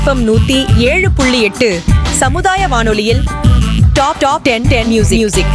FM நூத்தி ஏழு புள்ளி எட்டு சமுதாய வானொலியில் top top ten ten music music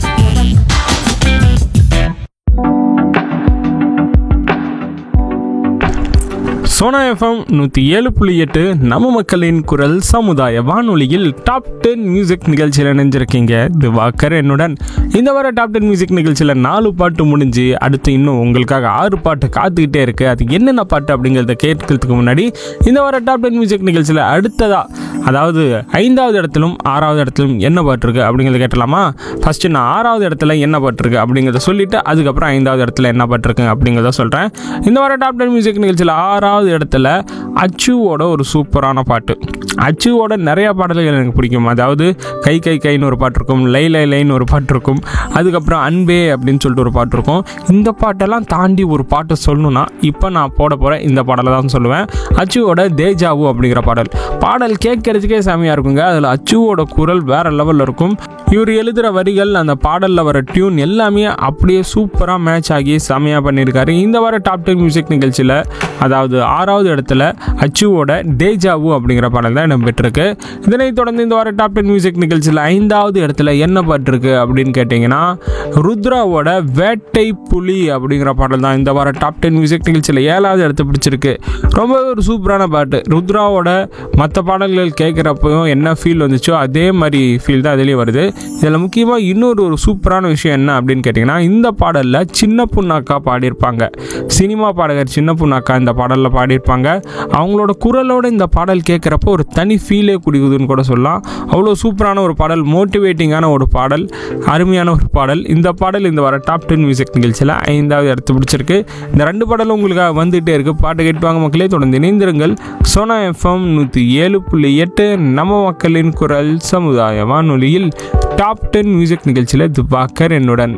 Sona FM நூற்றி ஏழு புள்ளி எட்டு நம்ம மக்களின் குரல் சமுதாய வானொலியில் டாப் டென் மியூசிக் நிகழ்ச்சியில் இணைஞ்சிருக்கீங்க திவாகர் என்னுடன் இந்த வார டாப் டென் மியூசிக் நிகழ்ச்சியில் நாலு பாட்டு முடிஞ்சு அடுத்து இன்னும் உங்களுக்காக ஆறு பாட்டு காத்துக்கிட்டே இருக்கு அது என்னென்ன பாட்டு அப்படிங்கிறத கேட்கறதுக்கு முன்னாடி இந்த வார டாப் டென் மியூசிக் நிகழ்ச்சியில் அடுத்ததா அதாவது ஐந்தாவது இடத்திலும் ஆறாவது இடத்திலும் என்ன பாட்டு இருக்கு அப்படிங்கிறத கேட்டலாமா ஃபர்ஸ்ட் நான் ஆறாவது இடத்துல என்ன பாட்டு இருக்கு அப்படிங்கிறத சொல்லிட்டு அதுக்கப்புறம் ஐந்தாவது இடத்துல என்ன பாட்டு இருக்கு அப்படிங்கிறத சொல்கிறேன் இந்த வார டாப் டென் மியூசிக் நிகழ்ச்சியில் ஆறாவது இடத்துல அச்சுவோட ஒரு சூப்பரான பாட்டு அச்சுவோட நிறைய பாடல்கள் எனக்கு பிடிக்கும் அதாவது கை கை கைன்னு ஒரு பாட்டு இருக்கும் லை லை லைன்னு ஒரு பாட்டு இருக்கும் அதுக்கப்புறம் அன்பே அப்படின்னு சொல்லிட்டு ஒரு பாட்டு இருக்கும் இந்த பாட்டெல்லாம் தாண்டி ஒரு பாட்டு சொல்லணும்னா இப்போ நான் போட போகிற இந்த பாடலை தான் சொல்லுவேன் அச்சுவோட தேஜாவு அப்படிங்கிற பாடல் பாடல் கேட்கறதுக்கே செமையாக இருக்குங்க அதில் அச்சுவோட குரல் வேற லெவலில் இருக்கும் இவர் எழுதுகிற வரிகள் அந்த பாடலில் வர டியூன் எல்லாமே அப்படியே சூப்பராக மேட்ச் ஆகி செமையாக பண்ணியிருக்காரு இந்த வார டாப் டென் மியூசிக் நிகழ்ச்சியில் அதாவது ஆறாவது இடத்துல அச்சுவோட தேஜாவு அப்படிங்கிற பாடல் தான் இடம்பெற்றிருக்கு இதனைத் தொடர்ந்து இந்த வார டாப் டென் மியூசிக் நிகழ்ச்சியில் ஐந்தாவது இடத்துல என்ன பாட்டு இருக்கு அப்படின்னு கேட்டிங்கன்னா ருத்ராவோட வேட்டை புலி அப்படிங்கிற பாடல் தான் இந்த வார டாப் டென் மியூசிக் நிகழ்ச்சியில் ஏழாவது இடத்த பிடிச்சிருக்கு ரொம்ப ஒரு சூப்பரான பாட்டு ருத்ராவோட மற்ற பாடல்கள் கேட்குறப்பையும் என்ன ஃபீல் வந்துச்சோ அதே மாதிரி ஃபீல் தான் அதுலேயும் வருது இதில் முக்கியமாக இன்னொரு ஒரு சூப்பரான விஷயம் என்ன அப்படின்னு கேட்டிங்கன்னா இந்த பாடலில் சின்ன பொண்ணாக்கா பாடியிருப்பாங்க சினிமா பாடகர் சின்ன பொண்ணாக்கா இந்த பாடலில் பாடியிருப்பாங்க அவங்களோட குரலோட இந்த பாடல் கேட்குறப்போ ஒரு தனி ஃபீலே குடிக்குதுன்னு கூட சொல்லலாம் அவ்வளோ சூப்பரான ஒரு பாடல் மோட்டிவேட்டிங்கான ஒரு பாடல் அருமையான ஒரு பாடல் இந்த பாடல் இந்த வர டாப் டென் மியூசிக் நிகழ்ச்சியில் ஐந்தாவது இடத்து பிடிச்சிருக்கு இந்த ரெண்டு பாடலும் உங்களுக்காக வந்துகிட்டே இருக்கு பாட்டு கேட்டுவாங்க மக்களே தொடர்ந்து இணைந்திருங்கள் சோனா எஃப்எம் நூற்றி ஏழு புள்ளி எட்டு நம்ம மக்களின் குரல் சமுதாய வானொலியில் டாப் டென் மியூசிக் நிகழ்ச்சியில் துபாக்கர் என்னுடன்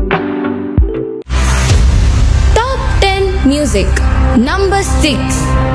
Top 10 Music Number 6